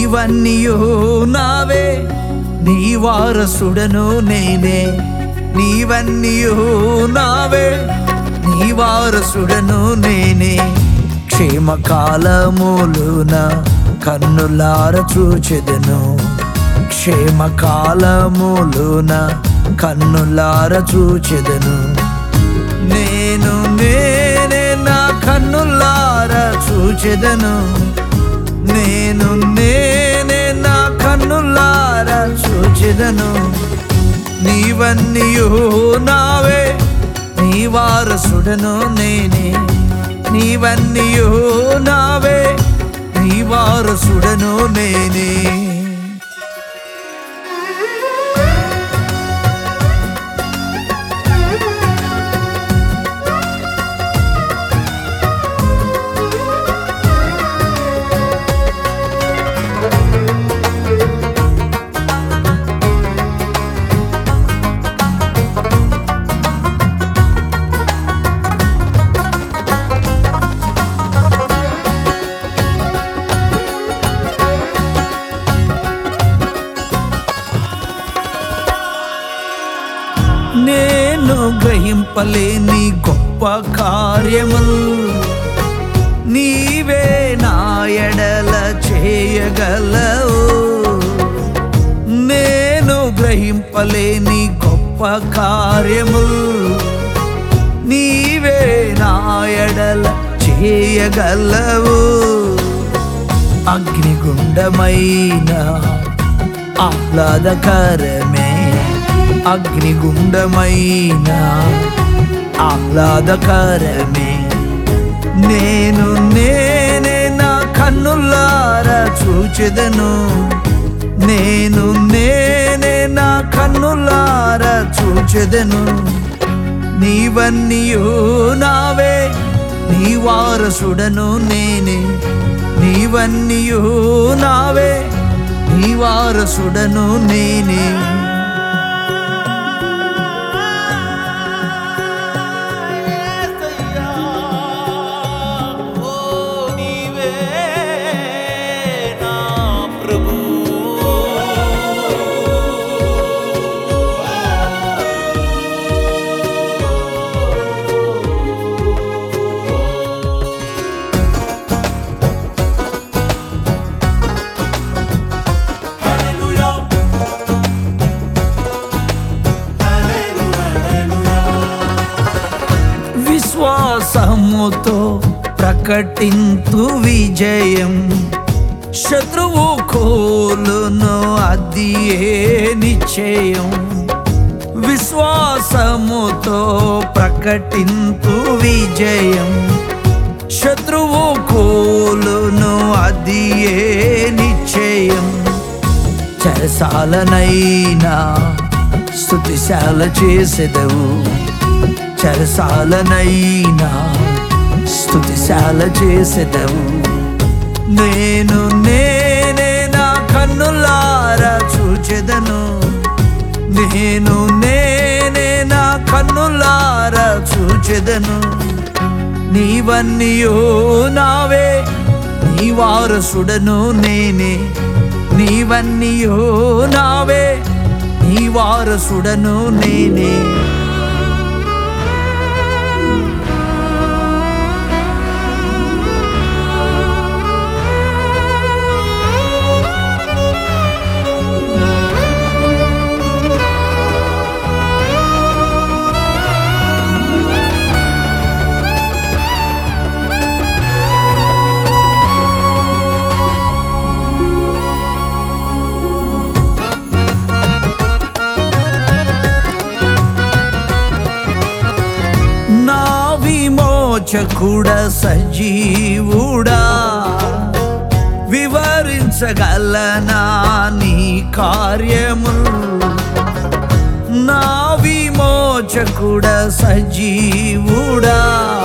నీవన్నీయో నావే నీ వారసుడను నేనే నీవన్నీయో నావే నీ వారసుడను నేనే క్షేమకాలములున కన్నులార చూచెదను క్షేమకాలములున కన్నులార చూచెదను నేను నేనే నా కన్నులార చూచెదను నేను నేనే నా కన్నులార చూచెదను నీవన్నీయో నావే నీ వారసుడను నేనే నీవన్నీయో నావే నీ వారసుడను నేనే నేను గ్రహింపలేని గొప్ప కార్యములు నీవే నా ఎడల చేయగలవు నేను గ్రహింపలేని గొప్ప కార్యములు నీవే నా ఎడల చేయగలవు అగ్నిగుండమైన ఆహ్లాదకరమే అగ్నిగుండమైన ఆహ్లాదకరమే నేను నేనే నా కన్నులారా చూచెదను నేను నేనే నా కన్నులారా చూచెదను నీవన్నీయో నావే నీ వారసుడను నేనే నీవన్నీయో నావే నీ వారసుడను నేనే విశ్వాసముతో ప్రకటింతు విజయం శత్రువు కోలును అది ఏ నిశ్చయం విశ్వాసముతో ప్రకటింతు విజయం శత్రువు కోలును అది ఏ నిశ్చయం చెరసాలనైనా స్థుతిశాల చేసెదవు చెరసాలనైనా స్థుతిశాల చేసెదవు నేను నేనే నా కన్నులారా చూచెదను నేను నేనే నా కన్నులారా చూచెదను నీవన్నీయో నావే నీ వారసుడను నేనే నీవన్నీయో నావే నీ వారసుడను నేనే నా విమోచకుడ సజీవుడా వివరించగలనా నీ కార్యములు నా విమోచకుడ సజీవుడా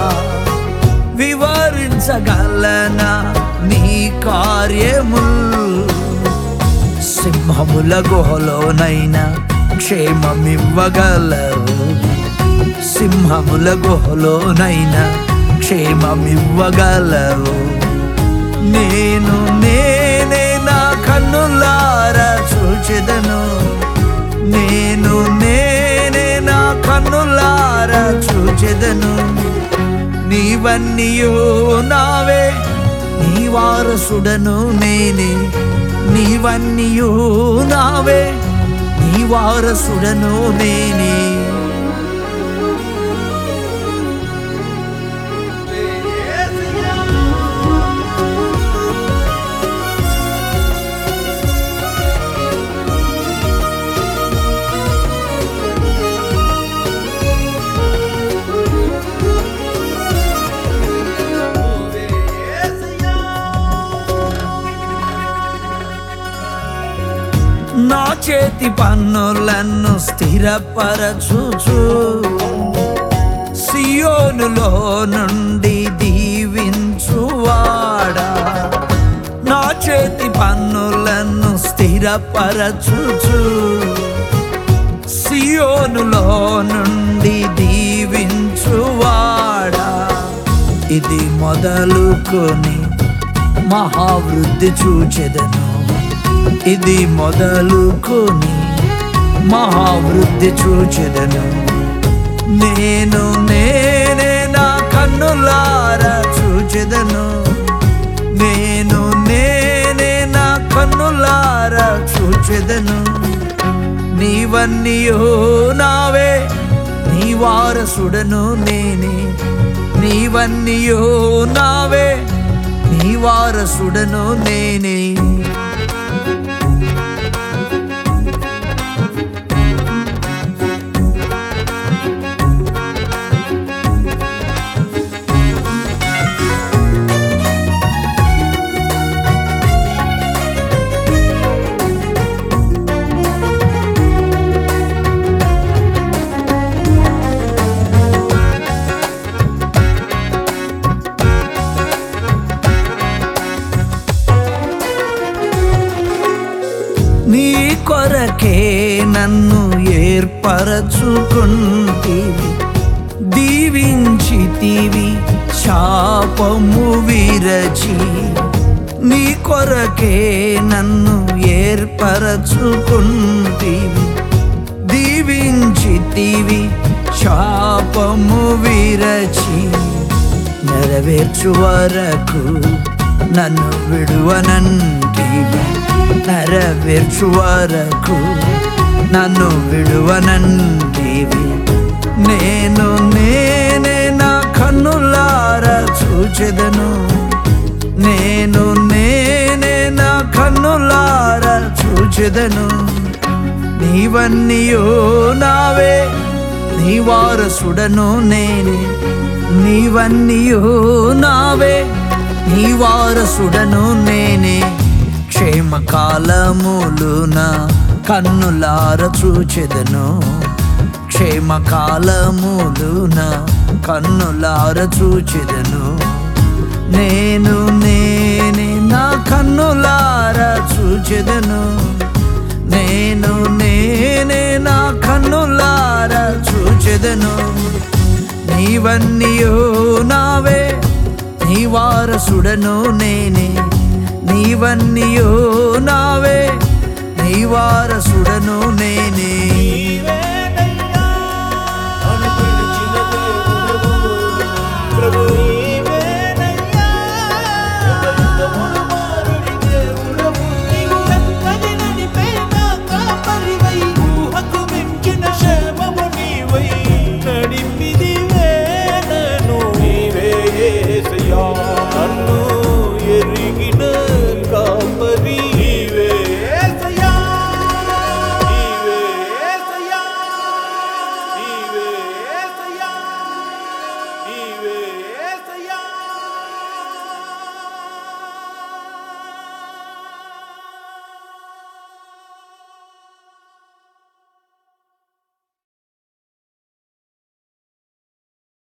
వివరించగలనా నీ కార్యములు సింహముల గుహలోనైనా క్షేమమివ్వగలవు సింహముల గుహలోనైనా క్షేమమివ్వగలవు నేను నేనే నా కన్ను నీవన్నీయో నావే నీ వారసుడను నేనే నీవన్నీయో నావే నీ వారసుడను నేనే నా చేతి పన్నులను స్థిరపరచుచు సియోనులో నుండి దీవించువాడా నా చేతి పన్నులను స్థిరపరచుచు సియోనులో నుండి దీవించువాడా ఇది మొదలుకొని మహావృద్ధి చూచెదను ఇది మొదలుకొని మహావృద్ధి చూచెదను నేను నేనే నా కన్నులారా చూచెదను నేను నేనే నా కన్నులారా చూచెదను నీవన్నీయో నావే నీ వారసుడను నేనే నీవన్నీయో నావే నీ వారసుడను నేనే నీ కొరకే నన్ను ఏర్పరచుకుంటివి దీవించితివి శాపము విరచి నీ కొరకే నన్ను ఏర్పరచుకుంటివి దీవించితివి శాపము విరచి నెరవేర్చు వరకు నన్ను విడువనంటివి నెరవేర్చు వరకు నన్ను విడువనంటివి నేను నేనే నా కన్నులారా చూచెదను నేను నేనే నా కన్నులారా చూచెదను నీవన్నీయో నావే నీ వారసుడను నేనే నీవన్నీయో నావే నీ వారసుడను నేనే క్షేమకాలములున కన్నులార చూచెదను క్షేమకాలములున కన్నులార చూచెదను నేను నేనే నా కన్నులార చూచెదను నేను నేనే నా కన్నులార చూచెదను నీవన్నీయో నావే నీ వారసుడను నేనే నీవన్నీయో నావే నీ వారసుడను నేనే